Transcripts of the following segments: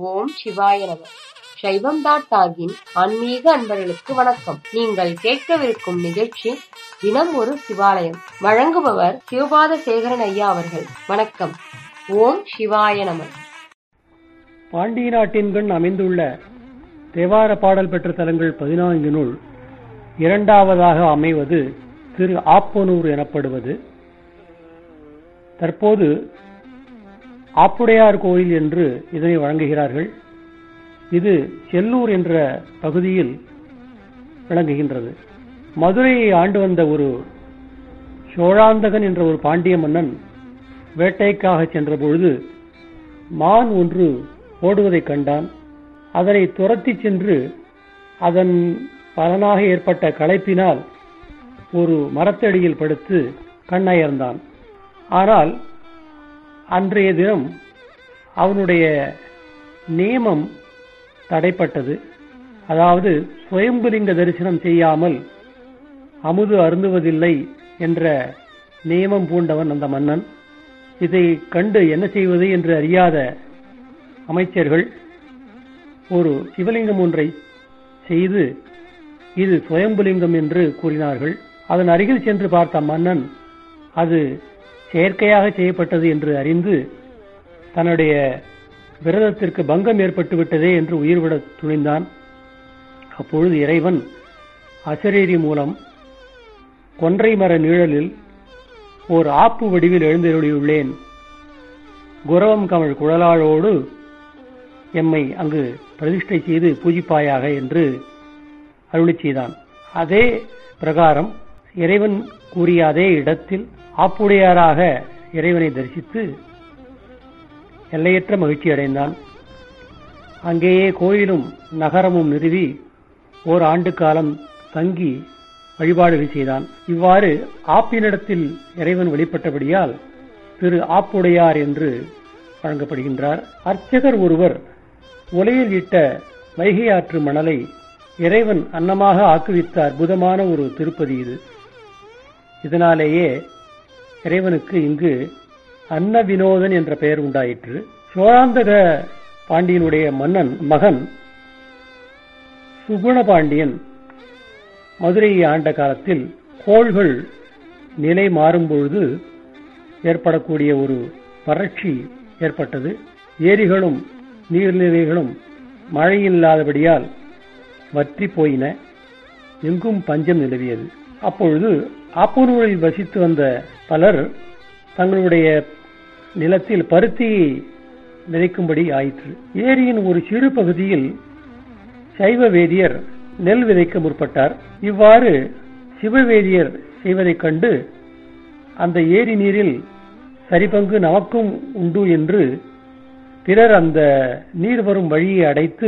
ஓம் சிவாய நம சைவம் டாட் டாகின் ஆன்மீக அன்பர்களுக்கு வணக்கம் நீங்கள் கேட்கவிருக்கும் நிகழ்ச்சி தினம் ஒரு சிவாலயம் வழங்குபவர் சிவபாத சேகரன் ஐயா அவர்கள் வணக்கம் ஓம் சிவாய நம பாண்டிய நாட்டின்கண் அமைந்துள்ள தேவார பாடல் பெற்ற தலங்கள் பதினான்கினுள் இரண்டாவதாக அமைவது திரு ஆப்பனூர் எனப்படுவது தற்போது ஆப்புடையார் கோயில் என்று இதனை வழங்குகிறார்கள் இது செல்லூர் என்ற பகுதியில் விளங்குகின்றது மதுரையை ஆண்டு வந்த ஒரு சோழாந்தகன் என்ற ஒரு பாண்டிய மன்னன் வேட்டைக்காக சென்றபொழுது மான் ஒன்று ஓடுவதைக் கண்டான் அதனை துரத்தி சென்று அதன் பலனாக ஏற்பட்ட களைப்பினால் ஒரு மரத்தடியில் படுத்து கண்ணயர்ந்தான் ஆனால் அன்றைய தினம் அவனுடைய நியமம் தடைப்பட்டது அதாவது சுயம்புலிங்க தரிசனம் செய்யாமல் அமுது அருந்துவதில்லை என்ற நியமம் பூண்டவன் அந்த மன்னன் இதை கண்டு என்ன செய்வது என்று அறியாத அமைச்சர்கள் ஒரு சிவலிங்கம் ஒன்றை செய்து இது சுயம்புலிங்கம் என்று கூறினார்கள் அதன் அருகில் சென்று பார்த்த மன்னன் அது செயற்கையாக செய்யப்பட்டது என்று அறிந்து தன்னுடைய விரதத்திற்கு பங்கம் ஏற்பட்டு விட்டதே என்று உயிர்விட துணிந்தான் அப்பொழுது இறைவன் அசரீரி மூலம் கொன்றை மர நிழலில் ஓர் ஆப்பு வடிவில் எழுந்தருளியுள்ளேன் குரவம் கமழ் குழலாளோடு எம்மை அங்கு பிரதிஷ்டை செய்து பூஜிப்பாயாக என்று அருளி செய்தான் அதே பிரகாரம் இறைவன் கூறிய அதே இடத்தில் ஆப்புடையாராக இறைவனை தரிசித்து எல்லையற்ற மகிழ்ச்சி அடைந்தான் அங்கேயே கோயிலும் நகரமும் நிறுவி ஓர் ஆண்டு காலம் தங்கி வழிபாடுகள் செய்தான் இவ்வாறு ஆப்பினிடத்தில் இறைவன் வெளிப்பட்டபடியால் திரு ஆப்புடையார் என்று வழங்கப்படுகின்றார் அர்ச்சகர் ஒருவர் உலையில் இட்ட வைகை ஆற்று மணலை இறைவன் அன்னமாக ஆக்குவித்த அற்புதமான ஒரு திருப்பதி இது இதனாலேயே இறைவனுக்கு இங்கு அன்ன வினோதன் என்ற பெயர் உண்டாயிற்று சோழாந்தக பாண்டியனுடைய மன்னன் மகன் சுகுண பாண்டியன் மதுரையை ஆண்ட காலத்தில் கோள்கள் நிலை மாறும் பொழுது ஏற்படக்கூடிய ஒரு வறட்சி ஏற்பட்டது ஏரிகளும் நீர்நிலைகளும் மழையில்லாதபடியால் வற்றி போயின எங்கும் பஞ்சம் நிலவியது அப்பொழுது ஆப்பனூரில் வசித்து வந்த பலர் தங்களுடைய நிலத்தில் பருத்தியை விதைக்கும்படி ஆயிற்று ஏரியின் ஒரு சிறு பகுதியில் சைவ வேதியர் நெல் விதைக்க முற்பட்டார் இவ்வாறு சிவவேதியர் செய்வதைக் கண்டு அந்த ஏரி நீரில் சரிபங்கு நமக்கும் உண்டு என்று பிறர் அந்த நீர் வரும் வழியை அடைத்து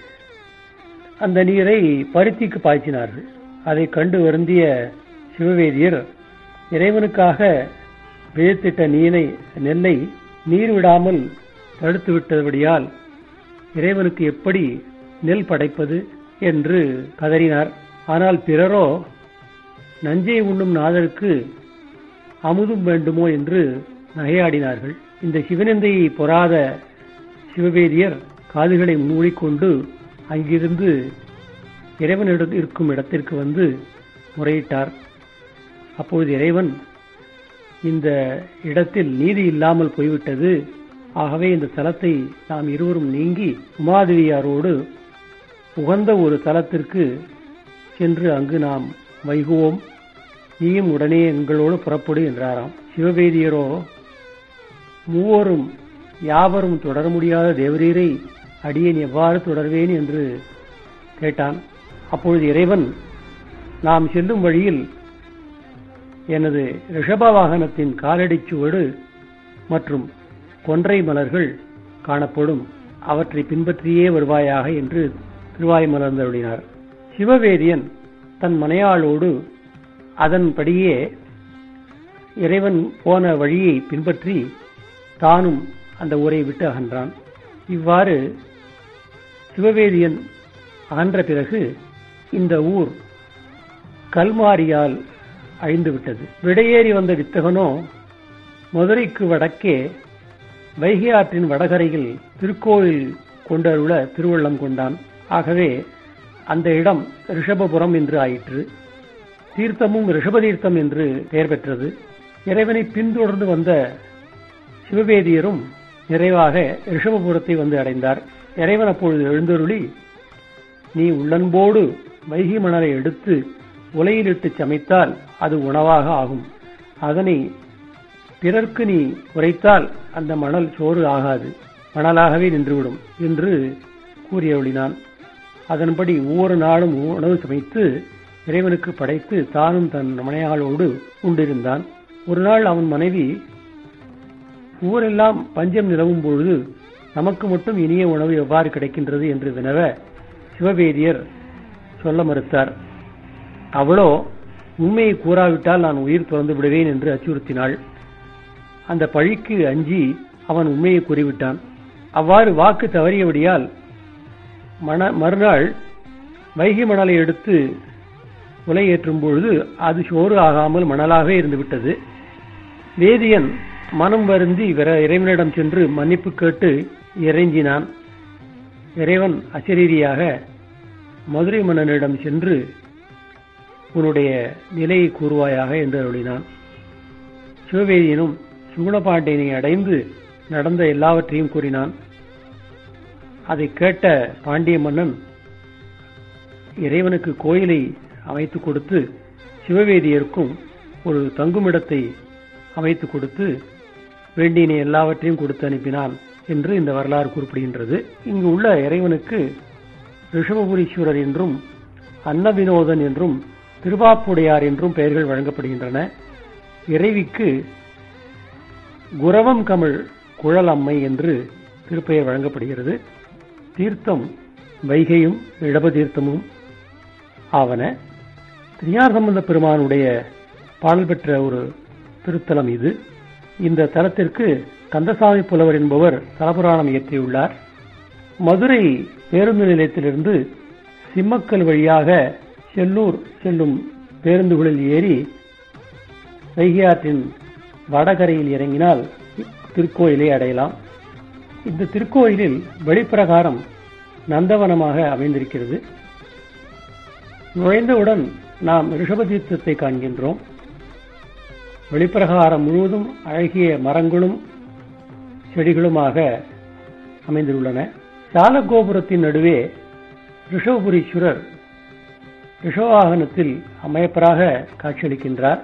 அந்த நீரை பருத்திக்கு பாய்ச்சினார்கள் அதை கண்டு வருந்திய சிவவேதியர் இறைவனுக்காக விதைத்திட்ட நீரை நெல்லை நீர் விடாமல் தடுத்து விட்டபடியால் இறைவனுக்கு எப்படி நெல் படைப்பது என்று கதறினார் ஆனால் பிறரோ நஞ்சை உண்ணும் நாதருக்கு அமுதும் வேண்டுமோ என்று நகையாடினார்கள் இந்த சிவனந்தையை பொறாத சிவவேதியர் காதுகளை மூடிக்கொண்டு அங்கிருந்து இறைவனிடம் இருக்கும் இடத்திற்கு வந்து முறையிட்டார் அப்பொழுது இறைவன் இந்த இடத்தில் நீதி இல்லாமல் போய்விட்டது ஆகவே இந்த தலத்தை நாம் இருவரும் நீங்கி உமாதேவியாரோடு உகந்த ஒரு தலத்திற்கு சென்று அங்கு நாம் வைகுவோம் நீயும் உடனே எங்களோடு புறப்படு என்றாராம் சிவவேதியரோ மூவரும் யாவரும் தொடர முடியாத தேவரீரை அடியேன் எவ்வாறு தொடர்வேன் என்று கேட்டான் அப்பொழுது இறைவன் நாம் செல்லும் வழியில் எனது ரிஷப வாகனத்தின் காலடி சுவடு மற்றும் கொன்றை மலர்கள் காணப்படும் அவற்றை பின்பற்றியே வருவாயாக என்று திருவாய் மலர்ந்தருளினார் சிவவேதியன் தன் மனையாளோடு அதன்படியே இறைவன் போன வழியை பின்பற்றி தானும் அந்த ஊரை விட்டு அகன்றான் இவ்வாறு சிவவேதியன் அகன்ற பிறகு இந்த ஊர் கல்மாரியால் அழிந்துவிட்டது விடையேறி வந்த வித்தகனோ மதுரைக்கு வடக்கே வைகை ஆற்றின் வடகரையில் திருக்கோயில் கொண்டருள திருவள்ளம் கொண்டான் ஆகவே அந்த இடம் ரிஷபபுரம் என்று ஆயிற்று தீர்த்தமும் ரிஷபதீர்த்தம் என்று பெயர் பெற்றது இறைவனை பின்தொடர்ந்து வந்த சிவவேதியரும் நிறைவாக ரிஷபபுரத்தை வந்து அடைந்தார் இறைவன் அப்பொழுது எழுந்தருளி நீ உள்ளன்போடு வைகை மணலை எடுத்து உலையிலிட்டு சமைத்தால் அது உணவாக ஆகும் அதனை பிறர்க்கு நீ உரைத்தால் அந்த மணல் சோறு ஆகாது மணலாகவே நின்றுவிடும் என்று கூறியருளினான் அதன்படி ஒவ்வொரு நாளும் உணவு சமைத்து இறைவனுக்கு படைத்து தானும் தன் மனையாளோடு உண்டிருந்தான் ஒரு நாள் அவன் மனைவி ஊரெல்லாம் பஞ்சம் நிலவும் பொழுது நமக்கு மட்டும் இனிய உணவு எவ்வாறு கிடைக்கின்றது என்று வினவ சிவவேதியர் சொல்ல மறுத்தார் அவளோ உண்மையை கூறாவிட்டால் நான் உயிர் துறந்து விடுவேன் என்று அச்சுறுத்தினாள் அந்த பழிக்கு அஞ்சி அவன் உண்மையை கூறிவிட்டான் அவ்வாறு வாக்கு தவறியபடியால் மண மறுநாள் வைகை மணலை எடுத்து உலை ஏற்றும் பொழுது அது சோறு ஆகாமல் மணலாகவே இருந்துவிட்டது வேதியன் மனம் வருந்தி விர இறைவனிடம் சென்று மன்னிப்பு கேட்டு இறைஞ்சினான் இறைவன் அசரீரியாக மதுரை மன்னனிடம் சென்று உன்னுடைய நிலையை கூறுவாயாக என்று அருளினான் சிவவேதியனும் சுகுணபாண்டியனை அடைந்து நடந்த எல்லாவற்றையும் கூறினான் அதை கேட்ட பாண்டிய மன்னன் இறைவனுக்கு கோயிலை அமைத்து கொடுத்து சிவவேதியருக்கும் ஒரு தங்குமிடத்தை அமைத்து கொடுத்து வேண்டியனை எல்லாவற்றையும் கொடுத்து அனுப்பினான் என்று இந்த வரலாறு குறிப்பிடுகின்றது இங்கு உள்ள இறைவனுக்கு ரிஷபபுரீஸ்வரர் என்றும் அன்னவினோதன் என்றும் திருவாப்புடையார் என்றும் பெயர்கள் வழங்கப்படுகின்றன இறைவிக்கு குரவம் கமிழ் குழல் அம்மை என்று திருப்பெயர் வழங்கப்படுகிறது தீர்த்தம் வைகையும் இடப தீர்த்தமும் ஆவன திருஞான சம்பந்த பெருமானுடைய பாடல் பெற்ற ஒரு திருத்தலம் இது இந்த தலத்திற்கு கந்தசாமி புலவர் என்பவர் தலபுராணம் இயற்றியுள்ளார் மதுரை பேருந்து நிலையத்திலிருந்து சிம்மக்கல் வழியாக செல்லூர் செல்லும் பேருந்துகளில் ஏறி வைகை ஆற்றின் வடகரையில் இறங்கினால் திருக்கோயிலை அடையலாம் இந்த திருக்கோயிலில் வெளிப்பிரகாரம் நந்தவனமாக அமைந்திருக்கிறது நுழைந்தவுடன் நாம் ரிஷபதீர்த்தத்தை காண்கின்றோம் வெளிப்பிரகாரம் முழுவதும் அழகிய மரங்களும் செடிகளுமாக அமைந்துள்ளன சாலகோபுரத்தின் நடுவே ரிஷபபுரீஸ்வரர் ரிஷவாகனத்தில் அமையப்பராக காட்சியளிக்கின்றார்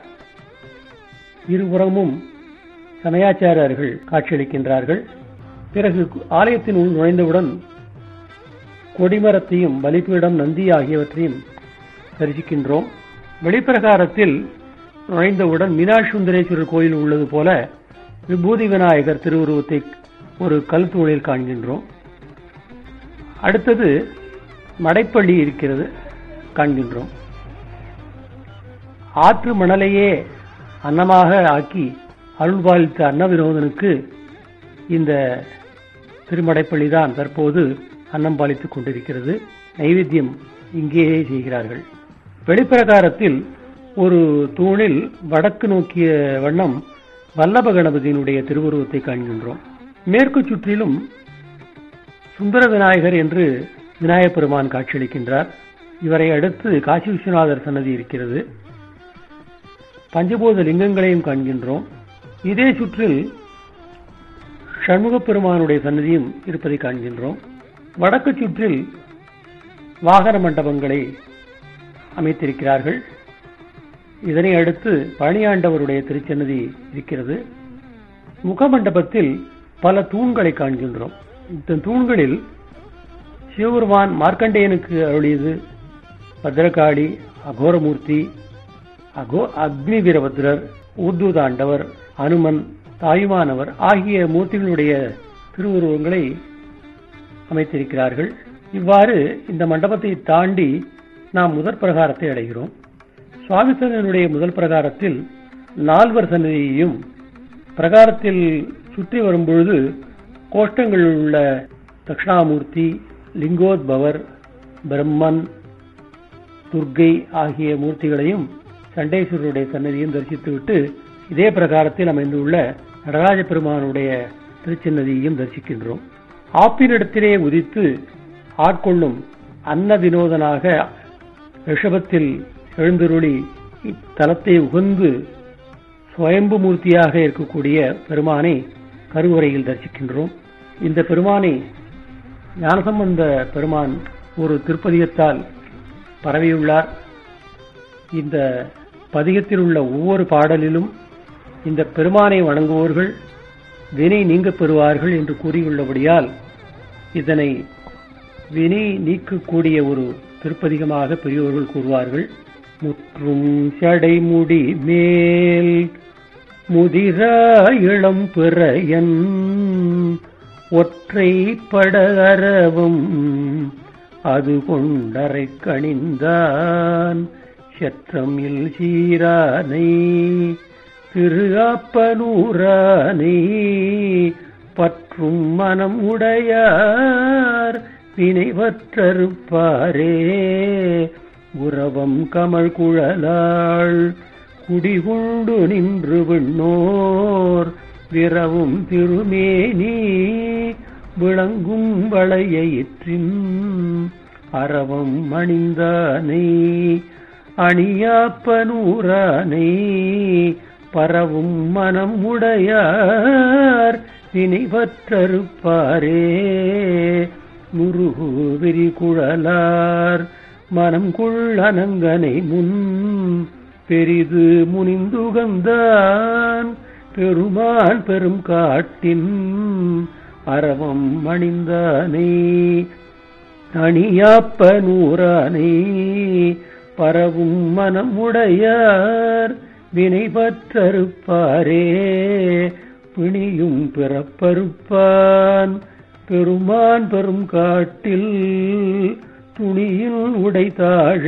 இருபுறமும் சமயாச்சாரியர்கள் காட்சியளிக்கின்றார்கள் பிறகு ஆலயத்தின் உள் நுழைந்தவுடன் கொடிமரத்தையும் பலிபீடம் நந்தி ஆகியவற்றையும் தரிசிக்கின்றோம் வெளிப்பிரகாரத்தில் நுழைந்தவுடன் மீனாட்சி சுந்தரேஸ்வரர் கோயில் உள்ளது போல விபூதி விநாயகர் திருவுருவத்தை ஒரு கல் தூணில் காண்கின்றோம் அடுத்தது மடைப்பள்ளி இருக்கிறது காண்கின்றோம் ஆற்று மணலையே அன்னமாக ஆக்கி அருள்பாலித்த அன்னவினோதனுக்கு இந்த திருமடைப்பள்ளி தான் தற்போது அன்னம் பாலித்துக் கொண்டிருக்கிறது நைவேத்தியம் இங்கேயே செய்கிறார்கள் வெளிப்பிரகாரத்தில் ஒரு தூணில் வடக்கு நோக்கிய வண்ணம் வல்லப கணபதியினுடைய திருவுருவத்தை காண்கின்றோம் மேற்கு சுற்றிலும் சுந்தர விநாயகர் என்று விநாயகப் பெருமான் காட்சியளிக்கின்றார் இவரை அடுத்து காசி விஸ்வநாதர் சன்னதி இருக்கிறது பஞ்சபூத லிங்கங்களையும் காண்கின்றோம் இதே சுற்றில் சண்முகப் பெருமானுடைய சன்னதியும் இருப்பதை காண்கின்றோம் வடக்கு சுற்றில் வாகன மண்டபங்களை அமைத்திருக்கிறார்கள் இதனை அடுத்து பழனியாண்டவருடைய திருச்சன்னதி இருக்கிறது முகமண்டபத்தில் பல தூண்களை காண்கின்றோம் இந்த தூண்களில் சிவபெருமான் மார்க்கண்டேயனுக்கு அருளியது பத்ரகாளி அகோரமூர்த்தி அகோ அக்னி வீரபத்ரர் ஊர்தூதாண்டவர் அனுமன் தாயுமானவர் ஆகிய மூர்த்திகளுடைய திருவுருவங்களை அமைத்திருக்கிறார்கள் இவ்வாறு இந்த மண்டபத்தை தாண்டி நாம் முதற் பிரகாரத்தை அடைகிறோம் சுவாமிசனுடைய முதல் பிரகாரத்தில் நால்வர் சன்னதியையும் பிரகாரத்தில் சுற்றி வரும்பொழுது கோஷ்டங்களில் உள்ள தட்சிணாமூர்த்தி லிங்கோத்பவர் பிரம்மன் துர்க்கை ஆகிய மூர்த்திகளையும் சண்டேஸ்வரருடைய சன்னதியும் தரிசித்துவிட்டு இதே பிரகாரத்தில் அமைந்துள்ள நடராஜ பெருமானுடைய திருச்சின்னதியையும் தரிசிக்கின்றோம் ஆப்பினிடத்திலே உதித்து ஆட்கொள்ளும் அன்ன வினோதனாக ரிஷபத்தில் எழுந்தருளி இத்தலத்தை உகந்து சுயம்பு மூர்த்தியாக இருக்கக்கூடிய பெருமானை கருவறையில் தரிசிக்கின்றோம் இந்த பெருமானை ஞானசம்பந்த பெருமான் ஒரு திருப்பதிகத்தால் பரவியுள்ளார் இந்த பதிகத்தில் உள்ள ஒவ்வொரு பாடலிலும் இந்த பெருமானை வணங்குவோர்கள் வினை நீங்க பெறுவார்கள் என்று கூறியுள்ளபடியால் இதனை வினை நீக்கக்கூடிய ஒரு திருப்பதிகமாக பெரியோர்கள் கூறுவார்கள் முற்றும் சடைமுடி மேல் முதிரா இளம் பிறையன் ஒற்றை படரவும் அது கொண்டரை கணிந்தான் செற்றமில் சீரானை திரு அப்பனூரானை பற்றும் மனம் உடையார் வினைவற்றறுப்பாரே உறவம் கமழ் குழலாள் குடிகொண்டு நின்று விண்ணோர் விரவும் திருமேனி விளங்கும் வளையிற்றின் அறவம் அணிந்தானை அணியாப்பனூரானை பரவும் மனம் உடையார் நினைவற்றறுப்பாரே முருகு விரி குழலார் மனம் கொள்ளனங்கனை முன் பெரிது முனிந்துகந்தான் பெருமான் பெரும் காட்டின் அறவம் அணிந்தானே அணியாப்ப நூறானே பரவும் மனம் உடையார் வினை பற்றறுப்பாரே பிணியும் பிறப்பறுப்பான் பெருமான் பெரும் காட்டில் துணியில் உடைத்தாழ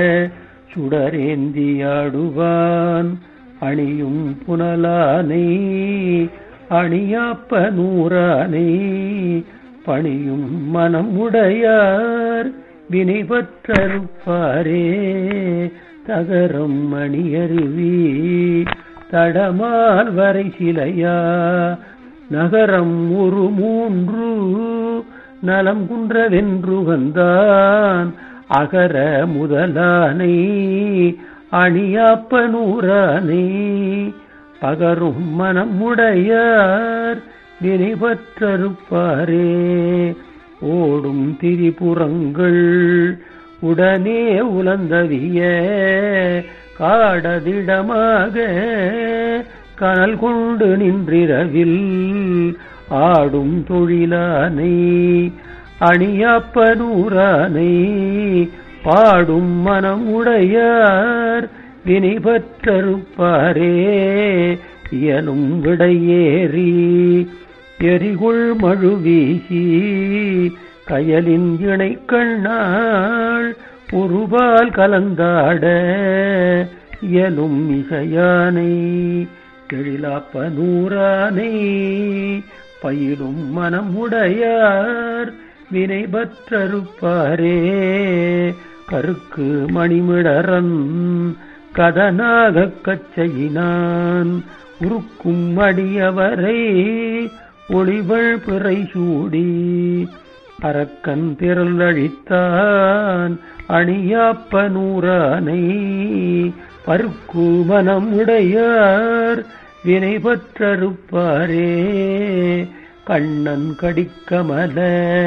சுடரேந்தியாடுவான் அணியும் புனலானை அணியாப்ப நூறானை பணியும் மனம் உடையார் வினை பற்றறுப்பாரே தகரம் மணியருவி தடமால் வரை சிலையா நகரம் ஒரு மூன்று நலம் குன்றவென்று வந்தான் அகர முதலானை அணியாப்ப நூறானை பகரும் மனம் உடையார் வினைபற்றறுப்பாரே ஓடும் திரிபுறங்கள் உடனே உலந்தவிய காடதிடமாக கனல் கொண்டு நின்றிரவில் ஆடும் தொழிலானை அணியாப்ப நூறானை பாடும் மனம் உடையார் வினை பற்றறுப்பாரே இயலும் விடையேறி எரிகுள் மழு வீசி கயலின் இணை கண்ணாள் ஒருபால் கலந்தாட இயலும் இசையானை எழிலாப்ப நூறானை பயிலும் மனம் உடையார் வினை பற்றறுப்பாரே கருக்கு மணிமிடரன் கதனாக கச்சையினான் உருக்கும் அடியவரை ஒளிவள் பிறை சூடி அரக்கன் திரள் அழித்தான் அணியாப்ப நூறானை பருக்கு மனம் உடையார் வினை பற்றறுப்பாரே கண்ணன் கடிக்கமல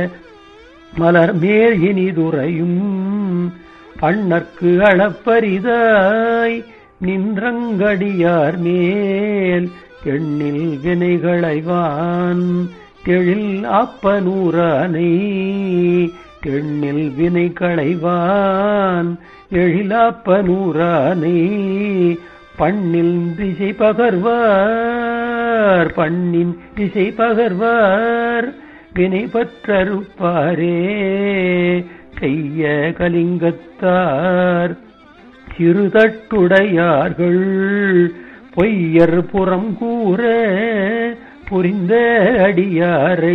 மலர் மேல் இனிதுரையும் அண்ணற்கு அளப்பரிதாய் நின்றங்கடியார் மேல் எண்ணில் வினைகளைவான் எழில் ஆப்பனூரானை எண்ணில் வினை களைவான் எழிலாப்பனூரானை பண்ணில் திசை பகர்வார் பண்ணின் திசை பகர்வார் வினை பற்றறுப்பாரே செய்ய கலிங்கத்தார் சிறுதட்டுடையார்கள் பொய்யர் புறம் கூற புரிந்த அடியாரை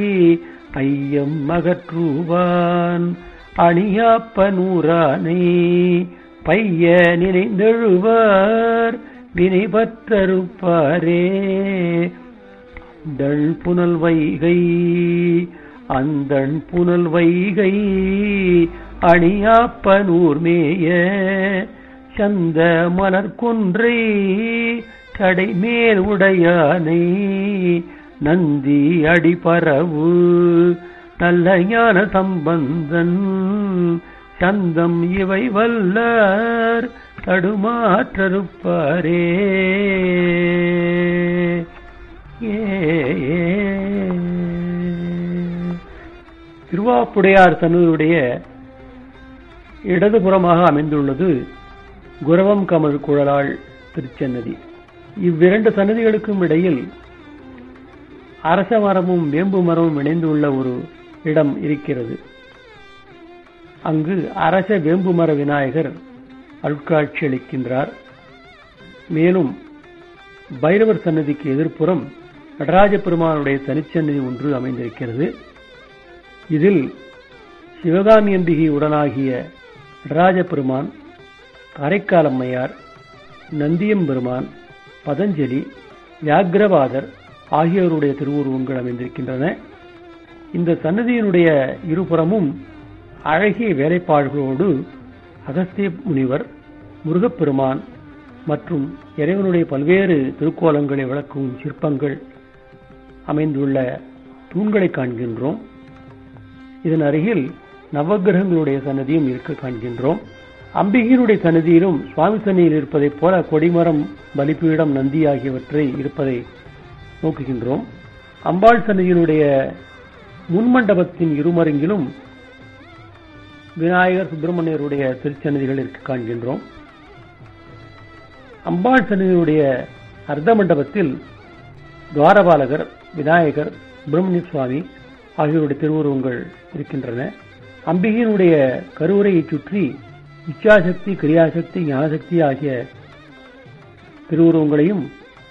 ஐயம் அகற்றுவான் அணியாப்ப நூறானை பைய நினைந்தெழுவார் வினை பற்றறுப்பாரே தள் புனல் வைகை அந்தண் புனல் வைகை அணியாப்பனூர் மேய சந்த மலர் கொன்றை கடைமேல் உடையானை நந்தி அடிபரவு நல்ல ஞான சம்பந்தன் சந்தம் இவை வல்லார் தடுமாற்றருப்பாரே ஏ திருவாப்புடையார் தன்னுடைய இடதுபுறமாக அமைந்துள்ளது குரவம் கமல் குழலாள் திருச்சன்னதி இவ்விரண்டு சன்னதிகளுக்கும் இடையில் அரச மரமும் வேம்பு மரமும் இணைந்துள்ள ஒரு இடம் இருக்கிறது அங்கு அரச வேம்பு மர விநாயகர் அருட்காட்சி அளிக்கின்றார் மேலும் பைரவர் சன்னதிக்கு எதிர்ப்புறம் நடராஜ பெருமானுடைய தனிச்சன்னதி ஒன்று அமைந்திருக்கிறது இதில் சிவகாமி அம்பிகை உடனாகிய நடராஜ பெருமான் காரைக்கால் அம்மையார் நந்தியம்பெருமான் பதஞ்சலி வியாகிரவாதர் ஆகியோருடைய திருவுருவங்கள் அமைந்திருக்கின்றன இந்த சன்னதியினுடைய இருபுறமும் அழகிய வேலைப்பாடுகளோடு அகஸ்திய முனிவர் முருகப்பெருமான் மற்றும் இறைவனுடைய பல்வேறு திருக்கோலங்களை விளக்கும் சிற்பங்கள் அமைந்துள்ள தூண்களை காண்கின்றோம் இதன் அருகில் நவகிரகங்களுடைய சன்னதியும் இருக்க காண்கின்றோம் அம்பிகையினுடைய சன்னதியிலும் சுவாமி சன்னியில் இருப்பதைப் போல கொடிமரம் பலிப்பீடம் நந்தி ஆகியவற்றை இருப்பதை நோக்குகின்றோம் அம்பாள் சன்னதியினுடைய முன்மண்டபத்தின் இருமருங்கிலும் விநாயகர் சுப்பிரமணியருடைய திருச்சன்னதிகள் இருக்க காண்கின்றோம் அம்பாள் சன்னதியினுடைய அர்த்த மண்டபத்தில் துவாரபாலகர் விநாயகர் சுப்பிரமணிய சுவாமி ஆகியோருடைய திருவுருவங்கள் இருக்கின்றன அம்பிகையினுடைய கருவறையை சுற்றி இச்சாசக்தி கிரியாசக்தி ஞானசக்தி ஆகிய திருவுருவங்களையும்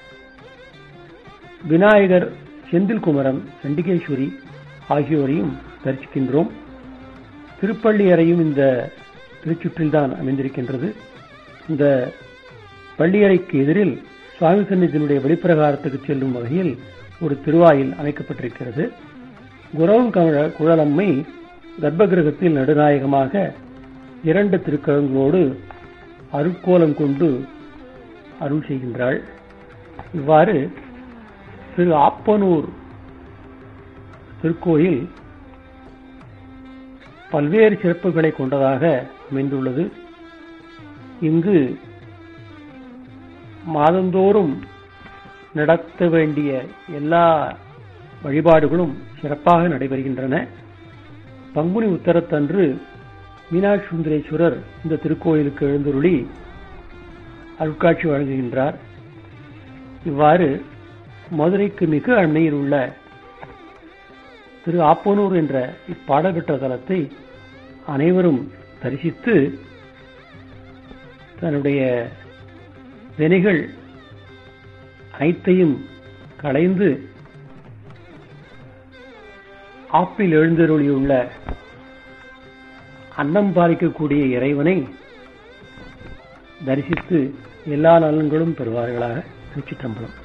விநாயகர் செந்தில் குமரன் சண்டிகேஸ்வரி ஆகியோரையும் தரிசிக்கின்றோம் திருப்பள்ளி அறையும் இந்த திருச்சுற்றில்தான் அமைந்திருக்கின்றது இந்த பள்ளியறைக்கு எதிரில் சுவாமி சன்னிதியினுடைய வெளிப்பிரகாரத்துக்கு செல்லும் வகையில் ஒரு திருவாயில் அமைக்கப்பட்டிருக்கிறது குரவம் கமழ குழலம்மை கர்ப்பகிரகத்தில் நடுநாயகமாக இரண்டு திருக்கரங்களோடு அருட்கோலம் கொண்டு அருள் செய்கின்றாள் இவ்வாறு திரு ஆப்பனூர் திருக்கோயில் பல்வேறு சிறப்புகளை கொண்டதாக அமைந்துள்ளது இங்கு மாதந்தோறும் நடத்த வேண்டிய எல்லா வழிபாடுகளும் சிறப்பாக நடைபெறுகின்றன பங்குனி உத்தரத்தன்று மீனாட்சி சுந்தரேஸ்வரர் இந்த திருக்கோயிலுக்கு எழுந்தருளி அருட்காட்சி வழங்குகின்றார் இவ்வாறு மதுரைக்கு மிக அண்மையில் உள்ள திரு ஆப்பனூர் என்ற இப்பாடப்பெற்ற தலத்தை அனைவரும் தரிசித்து தன்னுடைய வினைகள் அனைத்தையும் களைந்து ஆப்பில் எழுந்தருளியுள்ள அன்னம் பாலிக்கக்கூடிய இறைவனை தரிசித்து எல்லா நலன்களும் பெறுவார்களாக திருச்சிற்றம்பலம்